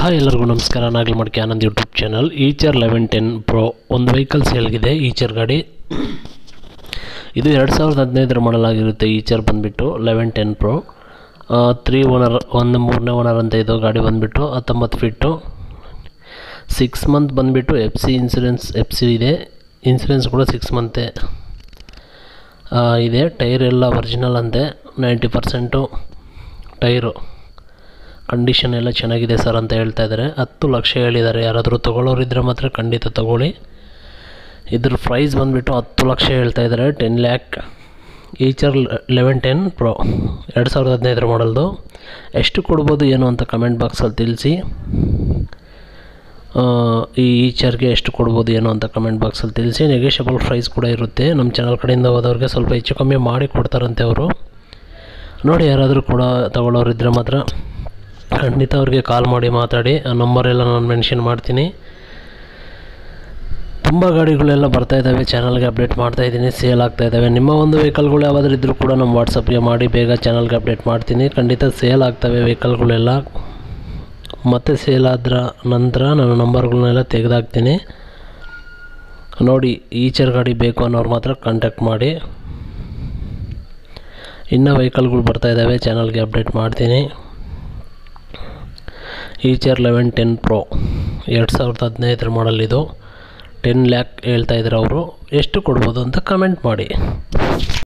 hi ಎಲ್ಲರಿಗೂ ನಮಸ್ಕಾರ Nagal Madike Anand YouTube channel Eicher eleven ten pro ಒಂದು ವೆಹಿಕಲ್ ಸೇಲ್ಗಿದೆ ಈಚರ್ ಗಾಡಿ ಇದು ಎರಡು ಸಾವಿರದ ಹದಿನೈದರ ಮಾಡಲ್ ಆಗಿರುತ್ತೆ ಈಚರ್ ಬಂದುಬಿಟ್ಟು eleven ten pro three owner ಒಂದು ಮೂರನೇ ಓನರ್ ಅಂತ ಇದು ಗಾಡಿ ಬಂದುಬಿಟ್ಟು ಹತ್ತೊಂಬತ್ತು ಫಿಟ್ಟು ಸಿಕ್ಸ್ ಮಂತ್ ಬಂದುಬಿಟ್ಟು F C insurance F C ಇದೆ ಇನ್ಸೂರೆನ್ಸ್ ಕೂಡ ಸಿಕ್ಸ್ ಮಂತೆ ಇದೆ ಟೈರ್ ಎಲ್ಲ ಒರಿಜಿನಲ್ ಅಂತೆ ನೈಂಟಿ ಪರ್ಸೆಂಟು ಟೈರು ಕಂಡೀಷನ್ ಎಲ್ಲ ಚೆನ್ನಾಗಿದೆ ಸರ್ ಅಂತ ಹೇಳ್ತಾ ಇದ್ದಾರೆ ಹತ್ತು ಲಕ್ಷ ಹೇಳಿದ್ದಾರೆ ಯಾರಾದರೂ ತೊಗೊಳ್ಳೋರಿದ್ದರೆ ಮಾತ್ರ ಖಂಡಿತ ತೊಗೊಳ್ಳಿ ಇದ್ರ ಪ್ರೈಸ್ ಬಂದುಬಿಟ್ಟು ಹತ್ತು ಲಕ್ಷ ಹೇಳ್ತಾ ಇದ್ದಾರೆ ten lakh Eicher eleven ten pro ಎರಡು ಸಾವಿರದ ಹದಿನೈದರ ಮಾಡಲ್ದು ಎಷ್ಟು ಕೊಡ್ಬೋದು ಏನು ಅಂತ ಕಮೆಂಟ್ ಬಾಕ್ಸಲ್ಲಿ ತಿಳಿಸಿ ಈ ಈಚರ್ಗೆ ಎಷ್ಟು ಕೊಡ್ಬೋದು ಏನು ಅಂತ ಕಮೆಂಟ್ ಬಾಕ್ಸಲ್ಲಿ ತಿಳಿಸಿ ನೆಗೆಷಬಲ್ ಪ್ರೈಸ್ ಕೂಡ ಇರುತ್ತೆ ನಮ್ಮ ಚಾನಲ್ ಕಡೆಯಿಂದ ಹೋದವ್ರಿಗೆ ಸ್ವಲ್ಪ ಹೆಚ್ಚು ಕಮ್ಮಿ ಮಾಡಿ ಕೊಡ್ತಾರಂತೆ ಅವರು ನೋಡಿ ಯಾರಾದರೂ ಕೂಡ ತಗೊಳ್ಳೋರಿದ್ದರೆ ಮಾತ್ರ ಖಂಡಿತ ಅವ್ರಿಗೆ ಕಾಲ್ ಮಾಡಿ ಮಾತಾಡಿ ಆ ನಂಬರೆಲ್ಲ ನಾನು ಮೆನ್ಷನ್ ಮಾಡ್ತೀನಿ ತುಂಬ ಗಾಡಿಗಳೆಲ್ಲ ಬರ್ತಾ ಇದ್ದಾವೆ ಚಾನಲ್ಗೆ ಅಪ್ಡೇಟ್ ಮಾಡ್ತಾ ಇದ್ದೀನಿ ಸೇಲ್ ಆಗ್ತಾ ಇದ್ದಾವೆ ನಿಮ್ಮ ಒಂದು ವೆಹಿಕಲ್ಗಳು ಯಾವ್ದಾದ್ರು ಇದ್ದರೂ ಕೂಡ ನಮ್ಮ ವಾಟ್ಸಪ್ಗೆ ಮಾಡಿ ಬೇಗ ಚಾನಲ್ಗೆ ಅಪ್ಡೇಟ್ ಮಾಡ್ತೀನಿ ಖಂಡಿತ ಸೇಲ್ ಆಗ್ತವೆ ವೆಹಿಕಲ್ಗಳೆಲ್ಲ ಮತ್ತೆ ಸೇಲ್ ಆದ್ರ ನಂತರ ನಾನು ನಂಬರ್ಗಳನ್ನೆಲ್ಲ ತೆಗೆದಾಕ್ತೀನಿ ನೋಡಿ ಈಚರ್ ಗಾಡಿ ಬೇಕು ಅನ್ನೋರು ಮಾತ್ರ ಕಾಂಟ್ಯಾಕ್ಟ್ ಮಾಡಿ ಇನ್ನೂ ವೆಹಿಕಲ್ಗಳು ಬರ್ತಾ ಇದ್ದಾವೆ ಚಾನಲ್ಗೆ ಅಪ್ಡೇಟ್ ಮಾಡ್ತೀನಿ ಈಚರ್ ಲೆವೆನ್ ಟೆನ್ ಪ್ರೋ ಎರಡು ಸಾವಿರದ ಹದಿನೈದರ ಮಾಡಲ್ ಇದು ಟೆನ್ ಲ್ಯಾಕ್ ಹೇಳ್ತಾ ಇದ್ದಾರೆ ಅವರು ಎಷ್ಟು ಕೊಡ್ಬೋದು ಅಂತ ಕಮೆಂಟ್ ಮಾಡಿ